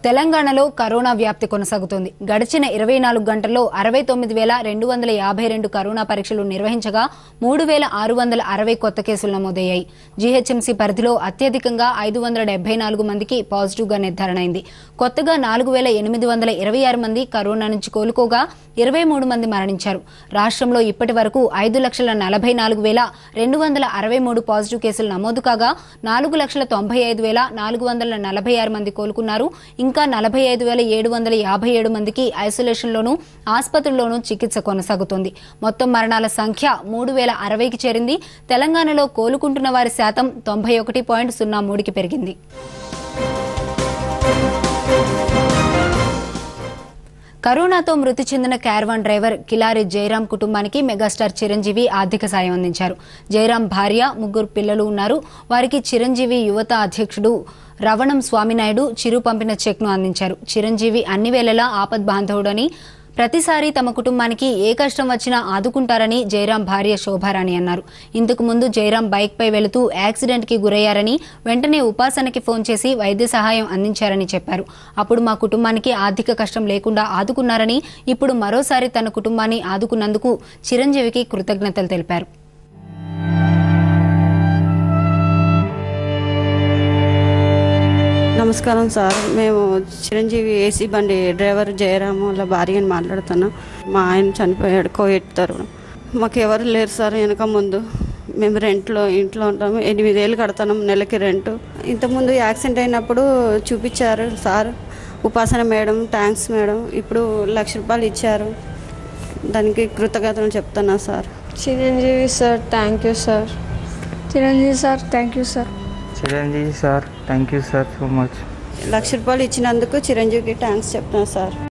తెలంగాణలో కరోనా వ్యాప్తి కొనసాగుతోంది గడిచిన ఇరవై నాలుగు గంటల్లో అరవై తొమ్మిది వేల రెండు వందల యాభై రెండు కరోనా పరీక్షలు నిర్వహించగా మూడు వేల ఆరు వందల అరవై కొత్త కేసులు నమోదయ్యాయి జీహెచ్ఎంసీ పరిధిలో అత్యధికంగా ఐదు వందల డెబ్బై నాలుగు మందికి పాజిటివ్గా నిర్ధారణ అయింది కొత్తగా నాలుగు వేల ఎనిమిది వందల ఇరవై ఆరు మంది కరోనా నుంచి కోలుకోగా ఇరవై మూడు మంది మరణించారు రాష్ట్రంలో ఇప్పటి వరకు ఐదు లక్షల నలభై నాలుగు వేల రెండు వందల అరవై మూడు పాజిటివ్ కేసులు నమోదు కాగా నాలుగు లక్షల తొంభై ఐదు వేల నాలుగు వందల నలభై ఆరు మంది కోలుకున్నారు ఇంకా నలభై ఐదు వేల ఏడు వందల యాభై ఏడు మందికి ఐసోలేషన్లోనూ ఆసుపత్రుల్లోనూ చికిత్స కొనసాగుతోంది మొత్తం మరణాల సంఖ్య మూడు వేల అరవైకి చేరింది తెలంగాణలో కోలుకుంటున్న వారి శాతం తొంభై ఒకటి పాయింట్ సున్నా మూడుకి పెరిగింది కరోనాతో మృతి చెందిన క్యారవాన్ డ్రైవర్ కిలారి జయరాం కుటుంబానికి మెగాస్టార్ చిరంజీవి ఆర్థిక సాయం అందించారు జయరాం భార్య ముగ్గురు పిల్లలు ఉన్నారు వారికి చిరంజీవి యువత అధ్యక్షుడు రవణం స్వామినాయుడు చిరు పంపిన చెక్ను అందించారు చిరంజీవి అన్ని వేళలా ఆపద్ బాంధవుడని ప్రతిసారి తమ కుటుంబానికి ఏ కష్టం వచ్చినా ఆదుకుంటారని జయరాం భార్య శోభారాణి అన్నారు ఇంతకు ముందు జయరాం బైక్ పై వెళుతూ యాక్సిడెంట్ కి గురయ్యారని వెంటనే ఉపాసనకి ఫోన్ చేసి వైద్య సహాయం అందించారని చెప్పారు అప్పుడు మా కుటుంబానికి ఆర్థిక కష్టం లేకుండా ఆదుకున్నారని ఇప్పుడు మరోసారి తన కుటుంబాన్ని ఆదుకున్నందుకు చిరంజీవికి కృతజ్ఞతలు తెలిపారు నమస్కారం సార్ మేము చిరంజీవి ఏసీ బండి డ్రైవర్ జయరాము వాళ్ళ భార్య అని మాట్లాడుతున్నాం మా ఆయన చనిపోయాడు కోవిడ్ తరుణం మాకు ఎవరు లేరు సార్ వెనక ముందు మేము రెంట్లో ఇంట్లో ఉంటాము ఎనిమిది వేలు కడతాం నెలకి రెంట్ ఇంతకుముందు యాక్సిడెంట్ అయినప్పుడు చూపించారు సార్ ఉపాసన మేడం థ్యాంక్స్ మేడం ఇప్పుడు లక్ష రూపాయలు ఇచ్చారు దానికి కృతజ్ఞతలు చెప్తున్నా sir Chiranjeevi sir thank you sir Chiranjeevi sir thank you sir Chiranjeevi sir thank you sir so much లక్ష రూపాయలు ఇచ్చినందుకు చిరంజీవికి థ్యాంక్స్ చెప్తున్నా సార్